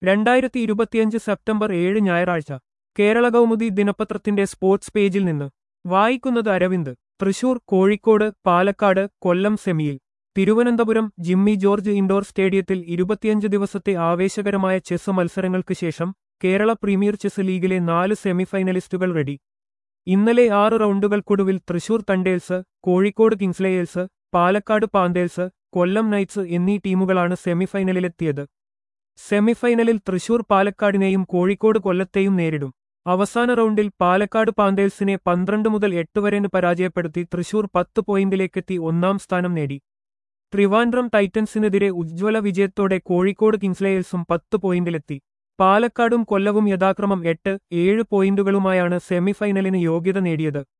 രണ്ടായിരത്തി ഇരുപത്തിയഞ്ച് സെപ്റ്റംബർ ഏഴ് ഞായറാഴ്ച കേരള കൗമുദി ദിനപത്രത്തിന്റെ സ്പോർട്സ് പേജിൽ നിന്ന് വായിക്കുന്നത് അരവിന്ദ് തൃശൂർ കോഴിക്കോട് പാലക്കാട് കൊല്ലം സെമിയിൽ തിരുവനന്തപുരം ജിമ്മി ജോർജ് ഇൻഡോർ സ്റ്റേഡിയത്തിൽ ഇരുപത്തിയഞ്ച് ദിവസത്തെ ആവേശകരമായ ചെസ് മത്സരങ്ങൾക്ക് ശേഷം കേരള പ്രീമിയർ ചെസ് ലീഗിലെ നാല് സെമിഫൈനലിസ്റ്റുകൾ റെഡി ഇന്നലെ ആറ് റൗണ്ടുകൾക്കൊടുവിൽ Thrissur Thunders Kozhikode Kingslayers Palakkad Panthers Kollam Knights എന്നീ ടീമുകളാണ് സെമിഫൈനലിലെത്തിയത് സെമിഫൈനലിൽ തൃശൂർ പാലക്കാടിനെയും കോഴിക്കോട് കൊല്ലത്തെയും നേരിടും അവസാന റൗണ്ടിൽ പാലക്കാട് പാന്തേൽസിനെ പന്ത്രണ്ട് മുതൽ എട്ട് വരെന് പരാജയപ്പെടുത്തി തൃശൂർ പത്ത് പോയിന്റിലേക്കെത്തി ഒന്നാം സ്ഥാനം നേടി ട്രിവാൻഡ്രം ടൈറ്റൻസിനെതിരെ ഉജ്ജ്വല വിജയത്തോടെ കോഴിക്കോട് കിങ്സ്ലേയേഴ്സും പത്ത് പോയിന്റിലെത്തി പാലക്കാടും കൊല്ലവും യഥാക്രമം എട്ട് ഏഴ് പോയിന്റുകളുമായാണ് സെമിഫൈനലിന് യോഗ്യത നേടിയത്